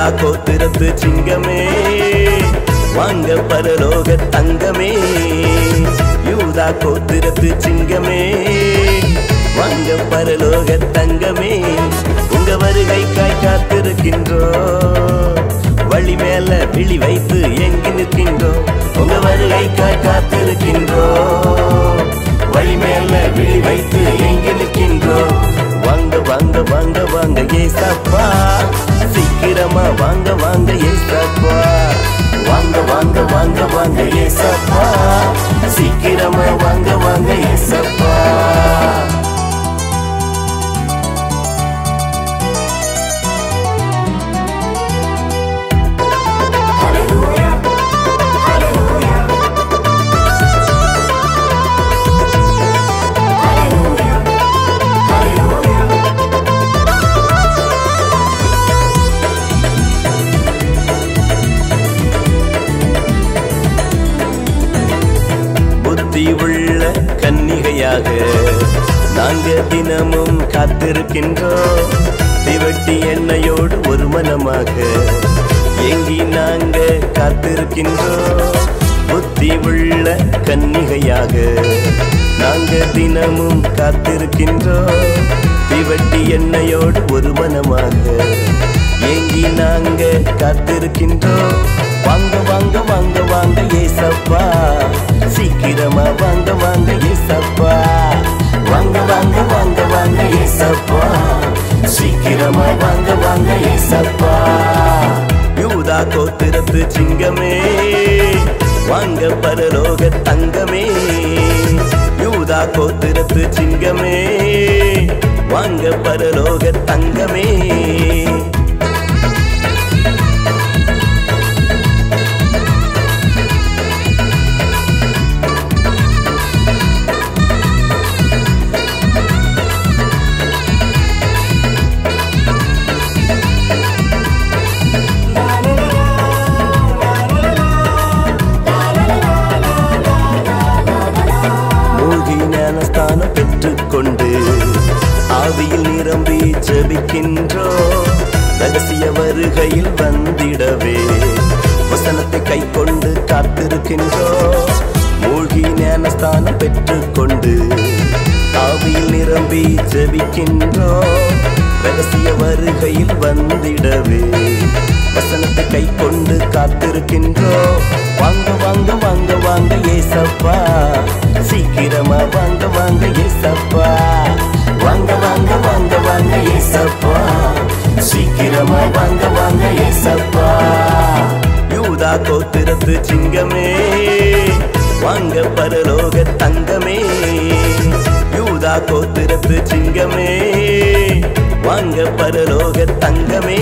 கோத்திரத்து சிங்கமே வாங்க பரலோக தங்கமே யூதா கோத்திரத்து சிங்கமே வாங்க பரலோக தங்கமே உங்க வருகைக்காய் காத்திருக்கின்றோம் வழி மேல விழி வைத்து எங்கி நிற்கின்றோம் உங்க வருகைக்காய் காத்திருக்கின்றோம் வழி மேல விழி வைத்து எங்கி நிற்கின்றோம் வாங்க வாங்க வாங்க வாங்க ஏசப்பா சீக்கிரமா வாங்க வாங்க ஏசப்பா வாங்க வாங்க வாங்க வாங்க ஏசப்பா சீக்கிரமா வாங்க வாங்க ஏசப்பா புத்தி உள்ள கன்னிகையாக நாங்க தினமும் காத்திருக்கின்றோம் திவட்டி எண்ணெயோடு ஒரு மனமாக எங்கி நாங்க காத்திருக்கின்றோம் புத்தி உள்ள கன்னிகையாக நாங்க தினமும் காத்திருக்கின்றோம் திவட்டி எண்ணெயோடு ஒரு மனமாக ஏங்கி நாங்க காத்திருக்கின்றோம் வாங்க வாங்க வாங்க வாங்க ஏசப்பா சீக்கிரமா வாங்க வாங்க ஏசப்பா வாங்க வாங்க வாங்க வாங்க ஏசப்பா சீக்கிரமா வாங்க வாங்க ஏசப்பா யூதா கோத்திரத்து சிங்கமே வாங்க பரலோக தங்கமே யூதா கோத்திரத்து சிங்கமே வாங்க பரலோக தங்கமே மூழ்கி ஞானஸ்தானம் பெற்றுக்கொண்டு ஆவியில் நிரம்பி ஜெபிக்கின்றோம் ரகசிய வருகையில் வந்திடவே வசனத்தை கை கொண்டு காத்திருக்கின்றோம் மூழ்கி ஞானஸ்தானம் பெற்றுக்கொண்டு ஆவியில் நிரம்பி ஜெபிக்கின்றோம் ரகசிய வருகையில் வந்திடவே வசனத்தை கை கொண்டு காத்திருக்கின்றோம் வாங்க வாங்க வாங்க வாங்க ஏசப்பா சீக்கிரமா வாங்க வாங்க ஏசப்பா வாங்க வாங்க வாங்க வாங்க ஏசப்பா சீக்கிரமா வாங்க வாங்க ஏசப்பா யூதா கோத்திரத்து சிங்கமே வாங்க பரலோக தங்கமே யூதா கோத்திரத்து சிங்கமே வாங்க பரலோக தங்கமே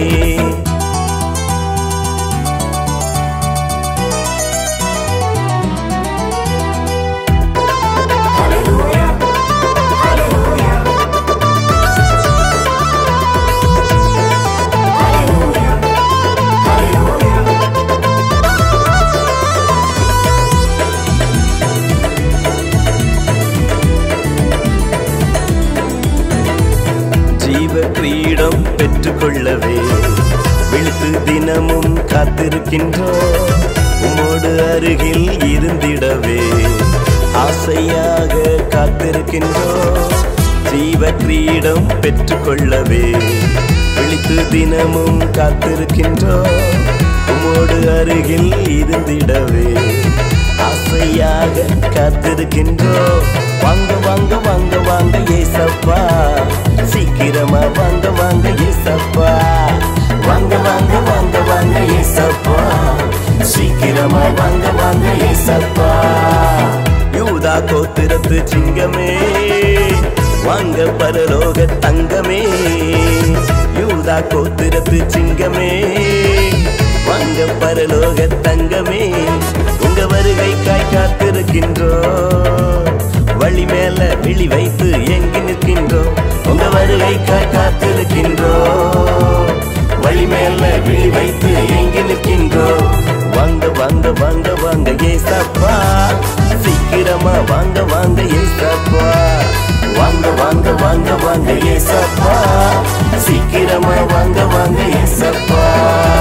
ஜீவ கிரீடம் பெற்றுக்கொள்ளவே விழுத்து தினமும் காத்திருக்கின்றோம் உம்மோடு அருகில் இருந்திடவே ஆசையாக காத்திருக்கின்றோம் ஜீவ கிரீடம் பெற்றுக்கொள்ளவே விழித்து தினமும் காத்திருக்கின்றோம் உம்மோடு அருகில் இருந்திடவே ஆசையாக காத்திருக்கின்றோம் வாங்க வாங்க வாங்க வாங்க ஏசப்பா சீக்கிரமா வாங்க வாங்க ஏசப்பா வாங்க வாங்க வாங்க வாங்க ஏசப்பா சீக்கிரமா வாங்க வாங்க ஏசப்பா யூதா கோத்திரத்து சிங்கமே வாங்க பரலோக தங்கமே யூதா கோத்திரத்து சிங்கமே வாங்க பரலோக தங்கமே உங்க வருகைக்காய் காத்திருக்கின்றோம் வழி மேல விழி வைத்து எங்கி நிற்கின்றோம் உங்க வருகைக்காய் காத்திருக்கின்றோம் வழி மேல விழி வைத்து எங்கி நிற்கின்றோம் வாங்க வாங்க வாங்க வாங்க ஏசப்பா சீக்கிரமா வாங்க வாங்க ஏசப்பா வாங்க வாங்க வாங்க வாங்க ஏசப்பா சீக்கிரமா வாங்க வாங்க ஏசப்பா